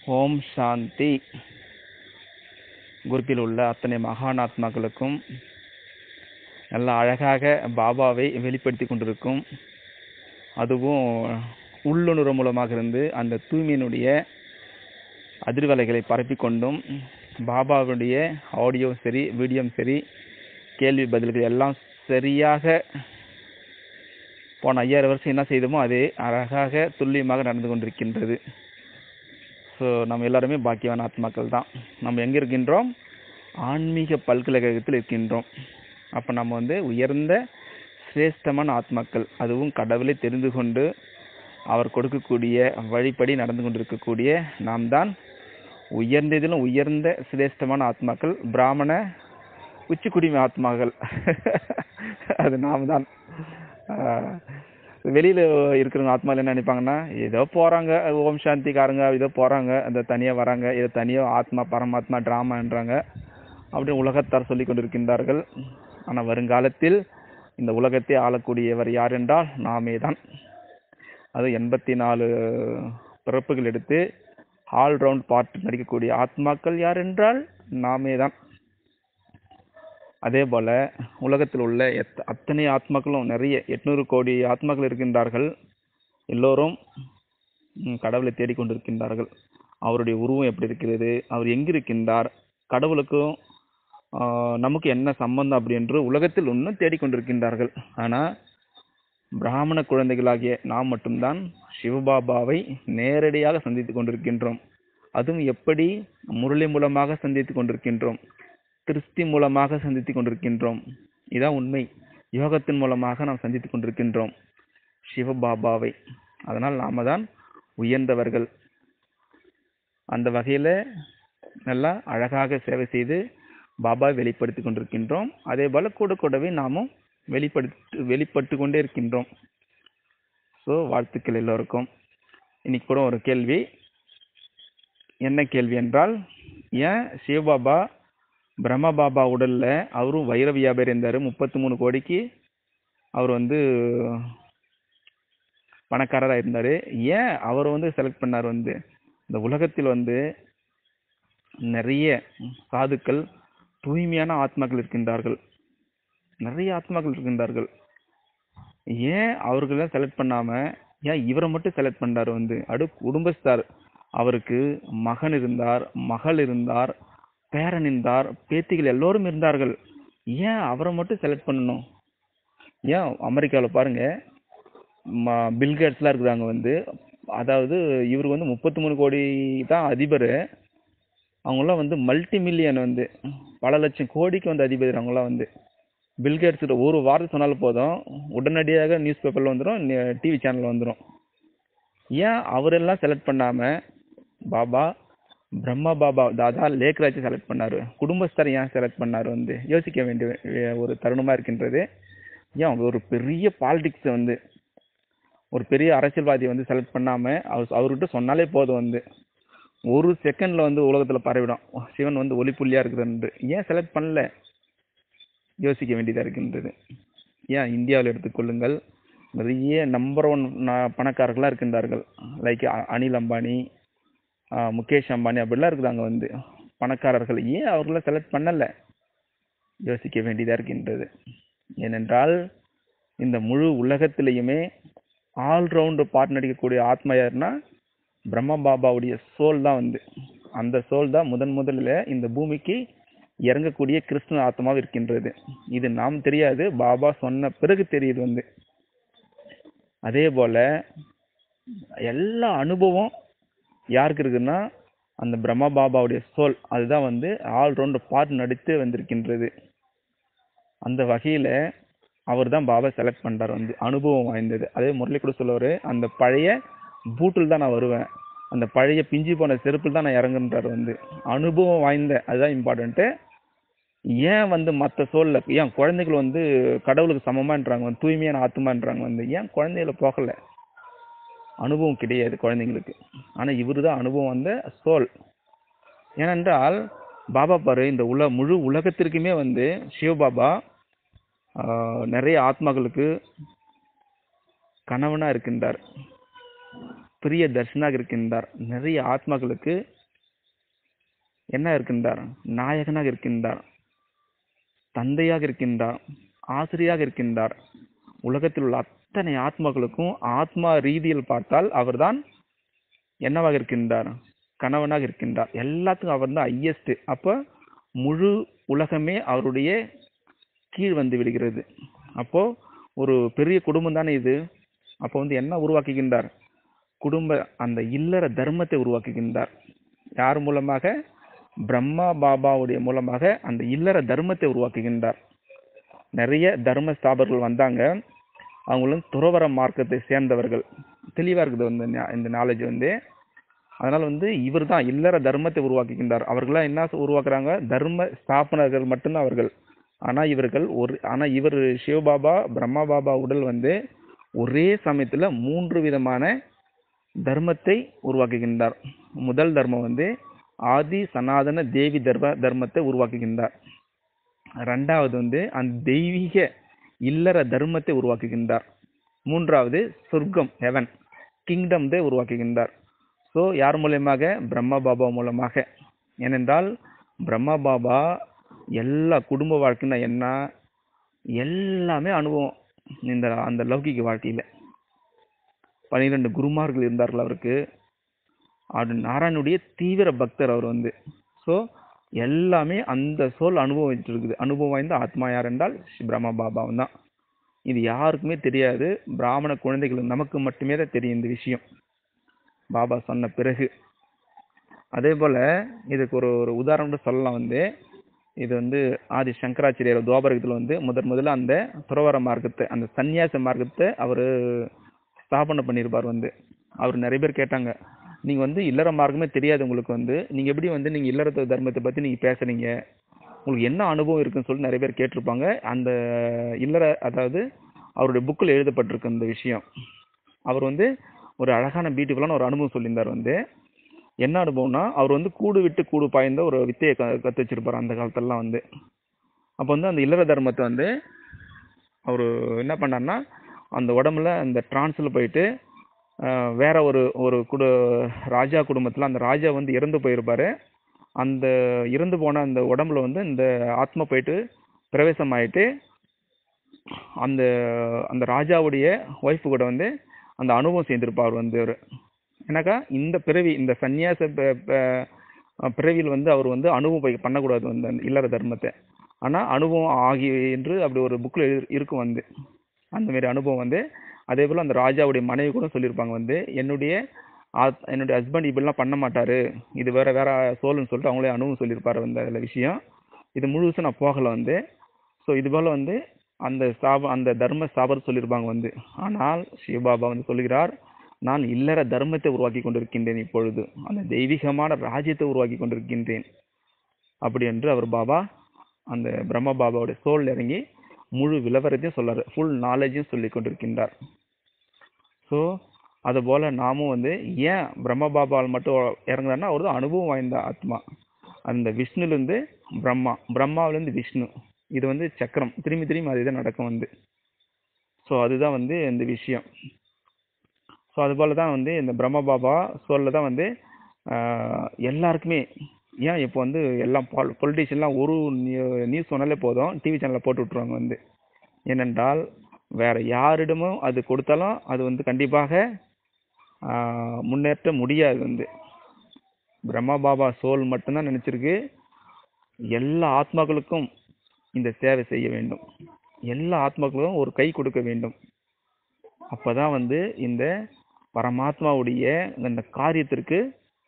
ஓம் சாந்தி குரூப்பில் உள்ள அத்தனை மகானாத்மாக்களுக்கும் நல்ல அழகாக பாபாவை வெளிப்படுத்தி கொண்டிருக்கும் அதுவும் உள்ளுணர்வு மூலமாக இருந்து அந்த தூய்மையினுடைய அதிர்வலைகளை பரப்பிக் கொண்டும் பாபாவுடைய ஆடியோ சரி வீடியோவும் சரி கேள்வி பதில்கள் எல்லாம் சரியாக போன ஐயாயிரம் வருஷம் என்ன செய்தோமோ அதே அழகாக துல்லியமாக நடந்து கொண்டிருக்கின்றது ஸோ நம்ம எல்லாருமே பாக்கியவான ஆத்மாக்கள் தான் நம்ம எங்கே இருக்கின்றோம் ஆன்மீக பல்கலைக்கழகத்தில் இருக்கின்றோம் அப்போ நம்ம வந்து உயர்ந்த சிரேஷ்டமான ஆத்மாக்கள் அதுவும் கடவுளை தெரிந்து கொண்டு அவர் கொடுக்கக்கூடிய வழிப்படி நடந்து கொண்டிருக்கக்கூடிய நாம் தான் உயர்ந்ததிலும் உயர்ந்த சிரேஷ்டமான ஆத்மாக்கள் பிராமண உச்சிக்குடிமை ஆத்மாக்கள் அது நாம் தான் வெளியில் இருக்கிறவங்க ஆத்மாவில் என்ன நினைப்பாங்கன்னா ஏதோ போகிறாங்க ஓம் சாந்திக்காரங்க ஏதோ போகிறாங்க அந்த தனியாக வராங்க ஏதோ தனியாக ஆத்மா பரமாத்மா ட்ராமான்றாங்க அப்படின்னு உலகத்தார் சொல்லி கொண்டிருக்கின்றார்கள் ஆனால் வருங்காலத்தில் இந்த உலகத்தை ஆளக்கூடியவர் யார் என்றால் நாமே தான் அது எண்பத்தி நாலு பிறப்புகள் எடுத்து ஆல்ரவுண்ட் பார்ட் நடிக்கக்கூடிய ஆத்மாக்கள் யார் என்றால் நாமே தான் அதே போல் உலகத்தில் உள்ள எத் அத்தனை ஆத்மாக்களும் நிறைய எட்நூறு கோடி ஆத்மாக்கள் இருக்கின்றார்கள் எல்லோரும் கடவுளை தேடிக்கொண்டிருக்கின்றார்கள் அவருடைய உருவம் எப்படி இருக்கிறது அவர் எங்கிருக்கின்றார் கடவுளுக்கும் நமக்கு என்ன சம்பந்தம் அப்படி என்று உலகத்தில் இன்னும் தேடிக்கொண்டிருக்கின்றார்கள் ஆனால் பிராமண குழந்தைகளாகிய நாம் மட்டும்தான் சிவபாபாவை நேரடியாக சந்தித்து கொண்டிருக்கின்றோம் அதுவும் எப்படி முரளி மூலமாக சந்தித்து கொண்டிருக்கின்றோம் கிறிஸ்தி மூலமாக சந்தித்து கொண்டிருக்கின்றோம் இதான் உண்மை யோகத்தின் மூலமாக நாம் சந்தித்து கொண்டிருக்கின்றோம் சிவபாபாவை அதனால் நாம தான் உயர்ந்தவர்கள் அந்த வகையில் நல்லா அழகாக சேவை செய்து பாபா வெளிப்படுத்தி கொண்டிருக்கின்றோம் அதே போல் கூட கூடவே நாமும் வெளிப்படுத்தி வெளிப்பட்டு கொண்டே இருக்கின்றோம் ஸோ வாழ்த்துக்கள் எல்லோருக்கும் இன்னைக்கு கூட ஒரு கேள்வி என்ன கேள்வி என்றால் ஏன் சிவபாபா பிரம்ம பாபா உடலில் அவரும் வைர வியாபாரி இருந்தார் முப்பத்தி மூணு கோடிக்கு அவர் வந்து பணக்காரராக இருந்தார் ஏன் அவர் வந்து செலக்ட் பண்ணார் வந்து இந்த உலகத்தில் வந்து நிறைய சாதுக்கள் தூய்மையான ஆத்மாக்கள் இருக்கின்றார்கள் நிறைய ஆத்மாக்கள் இருக்கின்றார்கள் ஏன் அவர்களை செலக்ட் பண்ணாமல் ஏன் இவரை மட்டும் செலக்ட் பண்ணார் வந்து அடு குடும்பஸ்தார் அவருக்கு மகன் இருந்தார் மகள் இருந்தார் பேரன் இருந்தார் பேத்திகள் எல்லோரும் இருந்தார்கள் ஏன் அவரை மட்டும் செலக்ட் பண்ணணும் ஏன் அமெரிக்காவில் பாருங்க பில்கேட்ஸ்லாம் இருக்குதாங்க வந்து அதாவது இவர் வந்து முப்பத்தி மூணு கோடி தான் அதிபர் அவங்களாம் வந்து மல்டி மில்லியன் வந்து பல லட்சம் கோடிக்கு வந்து அதிபர் அவங்களாம் வந்து பில்கேட்ஸ் ஒரு வார்த்தை சொன்னாலும் போதும் உடனடியாக நியூஸ் பேப்பரில் வந்துடும் டிவி சேனலில் வந்துடும் ஏன் அவரெல்லாம் செலக்ட் பண்ணாமல் பாபா பிரம்மா பாபா தாதா லேக்ராஜை செலக்ட் பண்ணார் குடும்பஸ்தரை ஏன் செலக்ட் பண்ணார் வந்து யோசிக்க வேண்டிய ஒரு தருணமாக இருக்கின்றது ஏன் ஒரு பெரிய பாலிடிக்ஸை வந்து ஒரு பெரிய அரசியல்வாதியை வந்து செலக்ட் பண்ணாமல் அவர் அவர்கிட்ட சொன்னாலே போதும் வந்து ஒரு செகண்டில் வந்து உலகத்தில் பரவிடும் சிவன் வந்து ஒளிப்புள்ளியாக இருக்குதுன்ட்டு ஏன் செலக்ட் பண்ணல யோசிக்க வேண்டியதாக இருக்கின்றது ஏன் இந்தியாவில் எடுத்துக்கொள்ளுங்கள் நிறைய நம்பர் ஒன் பணக்காரர்களாக இருக்கின்றார்கள் லைக் அனில் அம்பானி முகேஷ் அம்பானி அப்படிலாம் இருக்குது அங்கே வந்து பணக்காரர்கள் ஏன் அவர்கள செலக்ட் பண்ணலை யோசிக்க வேண்டியதாக இருக்கின்றது ஏனென்றால் இந்த முழு உலகத்திலையுமே ஆல்ரவுண்டு பார்ட் நடிக்கக்கூடிய ஆத்மா யாருன்னா பிரம்ம பாபாவுடைய சோல் தான் வந்து அந்த சோல் தான் முதன் முதலில் இந்த பூமிக்கு இறங்கக்கூடிய கிருஷ்ண ஆத்மாவும் இருக்கின்றது இது நாம் தெரியாது பாபா சொன்ன பிறகு தெரியுது வந்து அதே போல் எல்லா அனுபவம் யாருக்கு இருக்குன்னா அந்த பிரம்ம பாபாவுடைய சோல் அதுதான் வந்து ஆல்ரவுண்டு பார்ட் நடித்து வந்திருக்கின்றது அந்த வகையில் அவர் தான் பாபா செலக்ட் பண்ணுறார் வந்து அனுபவம் வாய்ந்தது அதே முரளி கூட சொல்லுவார் அந்த பழைய பூட்டில் தான் நான் வருவேன் அந்த பழைய பிஞ்சு போன செருப்பில் தான் நான் இறங்குன்றார் வந்து அனுபவம் வாய்ந்த அதுதான் இம்பார்ட்டண்ட்டு ஏன் வந்து மற்ற சோலில் ஏன் குழந்தைகள் வந்து கடவுளுக்கு சமமான்றாங்க வந்து தூய்மையான ஆத்மான்றாங்க வந்து ஏன் குழந்தைகள போகலை அனுபவம் கிடையாது குழந்தைங்களுக்கு ஆனால் இவர் தான் அனுபவம் வந்த சோல் ஏனென்றால் பாபா பாரு இந்த உல முழு உலகத்திற்குமே வந்து சிவபாபா நிறைய ஆத்மாக்களுக்கு கணவனாக இருக்கின்றார் பிரிய தர்ஷனாக இருக்கின்றார் நிறைய ஆத்மாக்களுக்கு என்ன இருக்கின்றார் நாயகனாக இருக்கின்றார் தந்தையாக இருக்கின்றார் ஆசிரியாக இருக்கின்றார் உலகத்தில் உள்ள அத்தனை ஆத்மாக்களுக்கும் ஆத்மா ரீதியில் பார்த்தால் அவர்தான் என்னவாக இருக்கின்றார் கணவனாக இருக்கின்றார் எல்லாத்துக்கும் அவர் தான் ஹையஸ்ட் அப்போ முழு உலகமே அவருடைய கீழ் வந்து விடுகிறது அப்போ ஒரு பெரிய குடும்பம் தானே இது அப்போ வந்து என்ன உருவாக்குகின்றார் குடும்ப அந்த இல்லற தர்மத்தை உருவாக்குகின்றார் யார் மூலமாக பிரம்மா பாபாவுடைய மூலமாக அந்த இல்லற தர்மத்தை உருவாக்குகின்றார் நிறைய தர்ம ஸ்தாபர்கள் வந்தாங்க அவங்களும் துறவர மார்க்கத்தை சேர்ந்தவர்கள் தெளிவா இருக்குது வந்து ஞா- இந்த நாலேஜ் வந்து அதனால வந்து இவர் தான் இல்லற தர்மத்தை உருவாக்குகின்றார் அவர்களாம் என்ன உருவாக்குறாங்க தர்ம ஸ்தாபனர்கள் மட்டும்தான் அவர்கள் ஆனா இவர்கள் ஒரு ஆனா இவர் சிவபாபா பிரம்மா பாபா உடல் வந்து ஒரே சமயத்துல மூன்று விதமான தர்மத்தை உருவாக்குகின்றார் முதல் தர்மம் வந்து ஆதி சனாதன தேவி தர்ம தர்மத்தை உருவாக்குகின்றார் ரெண்டாவது வந்து அந்த தெய்வீக இல்லற தர்மத்தை உருவாக்குகின்றார் மூன்றாவது சொர்க்கம் ஹெவன் கிங்டம் உருவாக்குகின்றார் ஸோ யார் மூலயமாக பிரம்மா பாபா மூலமாக ஏனென்றால் பிரம்மா பாபா எல்லா குடும்ப வாழ்க்கைன்னா என்ன எல்லாமே அனுபவம் இந்த அந்த லௌகிக வாழ்க்கையில பனிரெண்டு குருமார்கள் இருந்தார்கள் அவருக்கு அது நாராயணுடைய தீவிர பக்தர் அவர் வந்து ஸோ எல்லாமே அந்த சோல் அனுபவிச்சுட்டு இருக்குது அனுபவம் வாய்ந்த ஆத்மா யார் என்றால் ஸ்ரீ பிரம்மா பாபாவும் தான் இது யாருக்குமே தெரியாது பிராமண குழந்தைகள் நமக்கு மட்டுமே தான் தெரியும் இந்த விஷயம் பாபா சொன்ன பிறகு அதே போல இதுக்கு ஒரு ஒரு உதாரணம் கூட சொல்லலாம் வந்து இது வந்து ஆதி சங்கராச்சாரியர் துவாபரகத்தில் வந்து முதன் முதல்ல அந்த துறவர மார்க்கத்தை அந்த சந்நியாச மார்க்கத்தை அவர் ஸ்தாபனை பண்ணியிருப்பார் வந்து அவர் நிறைய பேர் கேட்டாங்க நீங்க வந்து இல்லற மார்க்கமே தெரியாது உங்களுக்கு வந்து நீங்க எப்படி வந்து நீங்க இல்லற தர்மத்தை பத்தி நீங்க பேசுறீங்க உங்களுக்கு என்ன அனுபவம் இருக்குன்னு சொல்லி நிறைய பேர் கேட்டிருப்பாங்க அந்த இல்லற அதாவது அவருடைய புக்கில் எழுதப்பட்டிருக்கு அந்த விஷயம் அவர் வந்து ஒரு அழகான பியூட்டிஃபுல்லான ஒரு அனுபவம் சொல்லியிருந்தார் வந்து என்ன அனுபவம்னா அவர் வந்து கூடு விட்டு கூடு பாய்ந்த ஒரு வித்தையை க கற்று வச்சிருப்பார் அந்த காலத்துலலாம் வந்து அப்போ வந்து அந்த இல்லற தர்மத்தை வந்து அவர் என்ன பண்ணார்னா அந்த உடம்புல அந்த டிரான்ஸில் போயிட்டு ஆஹ், வேற ஒரு ஒரு குடு ராஜா குடும்பத்தில் அந்த ராஜா வந்து இறந்து போயிருப்பாரு அந்த இறந்து போன அந்த உடம்புல வந்து இந்த ஆத்மா போயிட்டு பிரவேசம் ஆயிட்டு அந்த அந்த ராஜாவுடைய ஒய்ஃபு கூட வந்து அந்த அனுபவம் சேர்ந்திருப்பார் வந்து அவர் ஏன்னாக்கா இந்த பிறவி இந்த சந்நியாச ப- ப- அஹ் பிறவியில் வந்து அவர் வந்து அனுபவம் போய் பண்ணக்கூடாது வந்து அந்த இல்லற தர்மத்தை ஆனா அனுபவம் ஆகி என்று அப்படி ஒரு புக்கில் இருக்கும் வந்து அந்த மாதிரி அனுபவம் வந்து அதே போல அந்த ராஜாவுடைய மனைவி கூட சொல்லியிருப்பாங்க வந்து என்னுடைய ஆத்- என்னுடைய ஹஸ்பண்ட் இப்படிலாம் பண்ண மாட்டாரு இது வேற வேற சோல்னு சொல்லிட்டு அவங்களே அனுபவம் சொல்லியிருப்பாரு வந்து அதில் விஷயம் இது முழுசும் நான் போகல வந்து ஸோ இது போல வந்து அந்த ஸ்தாப அந்த தர்ம ஸ்தாபர் சொல்லியிருப்பாங்க வந்து ஆனால் சிவபாபா வந்து சொல்லுகிறார் நான் இல்லற தர்மத்தை உருவாக்கி கொண்டிருக்கின்றேன் இப்பொழுது அந்த தெய்வீகமான ராஜ்யத்தை உருவாக்கி கொண்டிருக்கின்றேன் அப்படி என்று அவர் பாபா அந்த பிரம்ம பாபாவுடைய சோல் இறங்கி முழு விளவரத்தையும் சொல்றாரு ஃபுல் நாலேஜையும் சொல்லி கொண்டிருக்கின்றார் ஸோ அதுபோல நாமும் வந்து ஏன் பிரம்ம பாபாவால் மட்டும் இறங்குறாருன்னா அவர் தான் அனுபவம் வாய்ந்த ஆத்மா அந்த விஷ்ணுலேருந்து பிரம்மா பிரம்மாவிலேருந்து விஷ்ணு இது வந்து சக்கரம் திரும்பி திரும்பி அதுதான் நடக்கும் வந்து ஸோ அதுதான் வந்து இந்த விஷயம் ஸோ அதுபோல தான் வந்து இந்த பிரம்ம பாபா சோலில் தான் வந்து ஆஹ், எல்லாருக்குமே ஏன் இப்போ வந்து எல்லாம் பால் பொலிட்டிஷியன்லாம் ஒரு நியூஸ் சொன்னாலே போதும் டிவி சேனலில் போட்டு விட்ருவாங்க வந்து ஏனென்றால் வேற யாரிடமும் அது கொடுத்தாலும் அது வந்து கண்டிப்பாக ஆஹ், முன்னேற்ற முடியாது வந்து பிரம்மா பாபா சோல் மட்டும்தான் நினைச்சிருக்கு எல்லா ஆத்மாக்களுக்கும் இந்த சேவை செய்ய வேண்டும் எல்லா ஆத்மாக்களுக்கும் ஒரு கை கொடுக்க வேண்டும் அப்பதான் வந்து இந்த பரமாத்மாவுடைய இந்த காரியத்திற்கு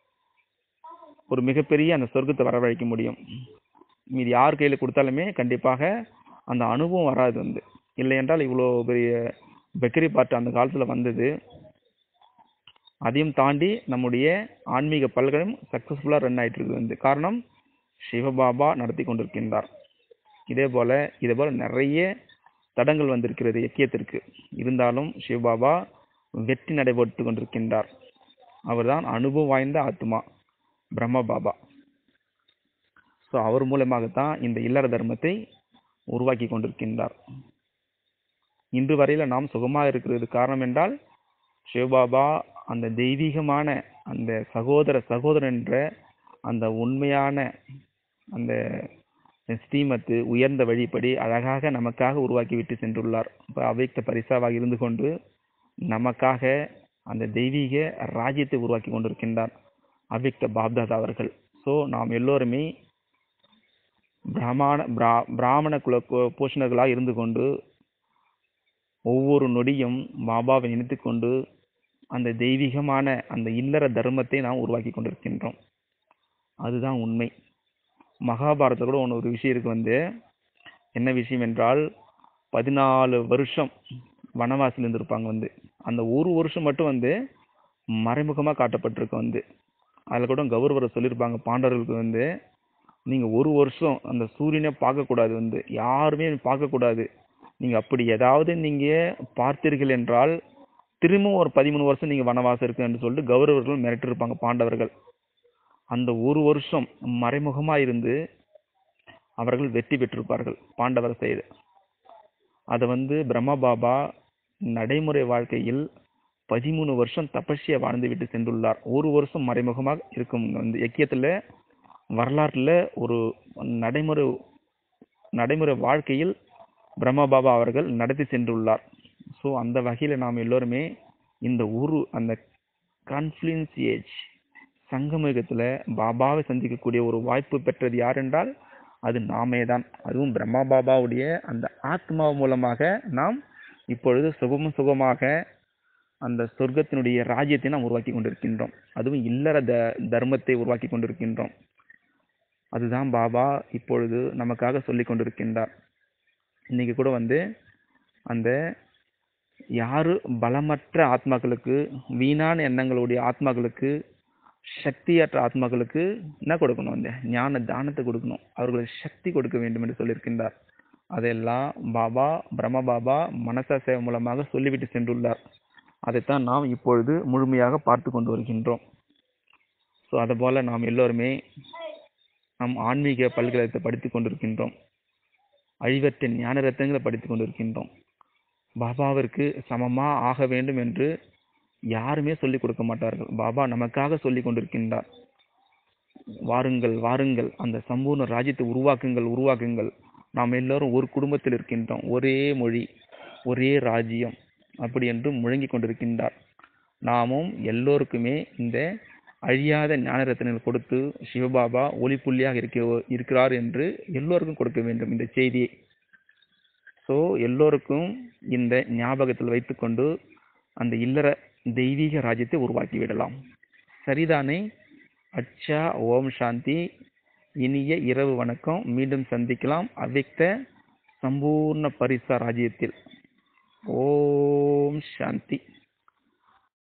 ஒரு மிகப்பெரிய அந்த சொர்க்கத்தை வரவழைக்க முடியும் மீதி யார் கையில கொடுத்தாலுமே கண்டிப்பாக அந்த அனுபவம் வராது வந்து இல்லை என்றால் இவ்வளோ பெரிய பெக்கரி பார்ட் அந்த காலத்துல வந்தது அதையும் தாண்டி நம்முடைய ஆன்மீக பல்கலம் சக்ஸஸ்ஃபுல்லாக ரன் ஆயிட்டு இருக்குது வந்து காரணம் சிவபாபா நடத்தி கொண்டிருக்கின்றார் இதே போல இதே போல நிறைய தடங்கள் வந்திருக்கிறது இயக்கியத்திற்கு இருந்தாலும் சிவபாபா வெற்றி நடைபெற்று கொண்டிருக்கின்றார் அவர்தான் அனுபவம் வாய்ந்த ஆத்மா பிரம்ம பாபா ஸோ அவர் மூலமாகத்தான் இந்த இல்லற தர்மத்தை உருவாக்கி கொண்டிருக்கின்றார் இன்று வரையில நாம் சுகமாக இருக்கிறது காரணம் என்றால் சிவபாபா அந்த தெய்வீகமான அந்த சகோதர சகோதரன் என்ற அந்த உண்மையான அந்த ஸ்ரீமத்து உயர்ந்த வழிப்படி அழகாக நமக்காக உருவாக்கி விட்டு சென்றுள்ளார் இப்போ அவ்யக்த பரிசாவாக இருந்து கொண்டு நமக்காக அந்த தெய்வீக ராஜ்யத்தை உருவாக்கி கொண்டிருக்கின்றார் அவ்யக்த பாப்தாதா அவர்கள் ஸோ நாம் எல்லோருமே பிராமண பிரா பிராமண குல போ- போஷணர்களாக இருந்து கொண்டு ஒவ்வொரு நொடியும் பாபாவை நினைத்து கொண்டு அந்த தெய்வீகமான அந்த இல்லற தர்மத்தை நாம் உருவாக்கி கொண்டிருக்கின்றோம் அதுதான் உண்மை மகாபாரதத்தில் கூட ஒன்று ஒரு விஷயம் இருக்கு வந்து என்ன விஷயம் என்றால் பதினாலு வருஷம் வனவாசியில் இருந்திருப்பாங்க வந்து அந்த ஒரு வருஷம் மட்டும் வந்து மறைமுகமாக காட்டப்பட்டிருக்கு வந்து அதில் கூட கௌரவரை சொல்லியிருப்பாங்க பாண்டவர்களுக்கு வந்து நீங்கள் ஒரு வருஷம் அந்த சூரியனை பார்க்கக்கூடாது வந்து யாருமே பார்க்கக்கூடாது நீங்கள் அப்படி ஏதாவது நீங்கள் பார்த்தீர்கள் என்றால் திரும்பவும் ஒரு பதிமூணு வருஷம் நீங்கள் வனவாசம் இருக்குன்னு சொல்லிட்டு கௌரவர்கள் மிரட்டிருப்பாங்க பாண்டவர்கள் அந்த ஒரு வருஷம் மறைமுகமாக இருந்து அவர்கள் வெற்றி பெற்றிருப்பார்கள் பாண்டவர் சைடு அதை வந்து பிரம்ம பாபா நடைமுறை வாழ்க்கையில் பதிமூணு வருஷம் தபஸ்யா வாழ்ந்து விட்டு சென்றுள்ளார் ஒரு வருஷம் மறைமுகமாக இருக்கும் வந்து எக்கியத்தில் வரலாற்றில் ஒரு நடைமுறை நடைமுறை வாழ்க்கையில் பிரம்ம பாபா அவர்கள் நடத்தி சென்றுள்ளார் ஸோ அந்த வகையில் நாம் எல்லோருமே இந்த ஒரு அந்த கான்ஃப்ளூன்ஸ் ஏஜ் சங்கமயுகத்தில் பாபாவை சந்திக்கக்கூடிய ஒரு வாய்ப்பு பெற்றது யார் என்றால் அது நாமே தான் அதுவும் பிரம்மா பாபாவுடைய அந்த ஆத்மா மூலமாக நாம் இப்பொழுது சுகமும் சுகமாக அந்த சொர்க்கத்தினுடைய ராஜ்யத்தை நாம் உருவாக்கி கொண்டிருக்கின்றோம் அதுவும் இல்லற த தர்மத்தை உருவாக்கி கொண்டிருக்கின்றோம் அதுதான் பாபா இப்பொழுது நமக்காக சொல்லி கொண்டிருக்கின்றார் இன்னைக்கு கூட வந்து அந்த யாரு பலமற்ற ஆத்மாக்களுக்கு வீணான எண்ணங்களுடைய ஆத்மாக்களுக்கு சக்தியற்ற ஆத்மாக்களுக்கு என்ன கொடுக்கணும் இந்த ஞான தானத்தை கொடுக்கணும் அவர்களுக்கு சக்தி கொடுக்க வேண்டும் என்று சொல்லியிருக்கின்றார் அதெல்லாம் பாபா பிரம்ம பாபா மனசா சேவை மூலமாக சொல்லிவிட்டு சென்றுள்ளார் அதைத்தான் நாம் இப்பொழுது முழுமையாக பார்த்து கொண்டு வருகின்றோம் ஸோ அதுபோல நாம் எல்லோருமே நம் ஆன்மீக பல்கலைக்கழகத்தை படித்துக் கொண்டிருக்கின்றோம் அழிவற்ற ஞான ரத்தங்களை படித்துக் கொண்டிருக்கின்றோம் பாபாவிற்கு சமமா ஆக வேண்டும் என்று யாருமே சொல்லிக் கொடுக்க மாட்டார்கள் பாபா நமக்காக சொல்லிக் கொண்டிருக்கின்றார் வாருங்கள் வாருங்கள் அந்த சம்பூர்ண ராஜ்யத்தை உருவாக்குங்கள் உருவாக்குங்கள் நாம் எல்லோரும் ஒரு குடும்பத்தில் இருக்கின்றோம் ஒரே மொழி ஒரே ராஜ்யம் அப்படி என்று முழங்கிக் கொண்டிருக்கின்றார் நாமும் எல்லோருக்குமே இந்த அழியாத ஞான ரத்தினங்கள் கொடுத்து சிவபாபா ஒளிப்புள்ளியாக இருக்க இருக்கிறார் என்று எல்லோருக்கும் கொடுக்க வேண்டும் இந்த செய்தியை ஸோ எல்லோருக்கும் இந்த ஞாபகத்தில் வைத்துக்கொண்டு அந்த இல்லற தெய்வீக ராஜ்யத்தை உருவாக்கி விடலாம் சரிதானே அச்சா ஓம் சாந்தி இனிய இரவு வணக்கம் மீண்டும் சந்திக்கலாம் அவ்யக்த சம்பூர்ண பரிசா ராஜ்யத்தில் ஓம் சாந்தி